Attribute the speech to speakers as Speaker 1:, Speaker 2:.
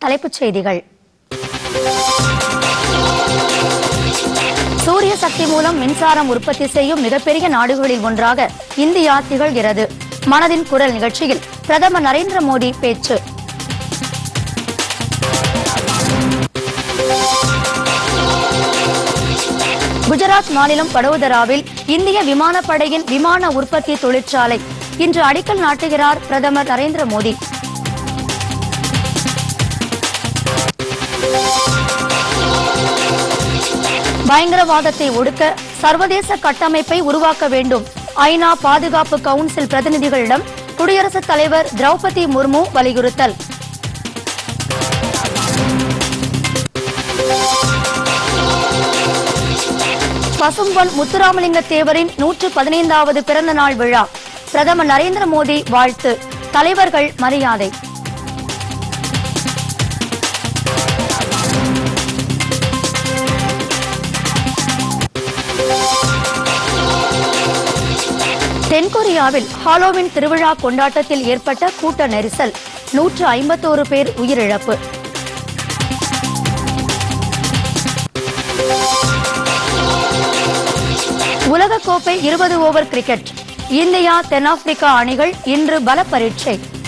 Speaker 1: தலைப்புச் செய்திகள் சூரிய சக்தி மூலம் மின்சாரம் உற்பத்தி செய்யும் மிகப்பெரிய நாடுகளில் ஒன்றாக இந்தியா திகழ்கிறது மனதின் குரல் நிகழ்ச்சியில் பிரதமர் நரேந்திர மோடி பேச்சு குஜராத் மாநிலம் படோதராவில் இந்திய விமானப்படையின் விமான உற்பத்தி தொழிற்சாலை இன்று அடிக்கல் நாட்டுகிறார் பிரதமர் நரேந்திர மோடி பயங்கரவாதத்தை ஒடுக்க சர்வதேச கட்டமைப்பை உருவாக்க வேண்டும் ஐநா பாதுகாப்பு கவுன்சில் பிரதிநிதிகளிடம் குடியரசுத் தலைவர் திரௌபதி முர்மு வலியுறுத்தல் பசும்பொன் முத்துராமலிங்க தேவரின் நூற்று பதினைந்தாவது பிறந்த நாள் விழா பிரதமர் நரேந்திர மோடி வாழ்த்து தலைவர்கள் மரியாதை தென்கொரியாவில் ஹாலோவின் திருவிழா கொண்டாட்டத்தில் ஏற்பட்ட கூட்ட நெரிசல் நூற்று ஐம்பத்தோரு பேர் உயிரிழப்பு உலகக்கோப்பை இருபது ஓவர் கிரிக்கெட் இந்தியா தென்னாப்பிரிக்கா அணிகள் இன்று பல பரீட்சை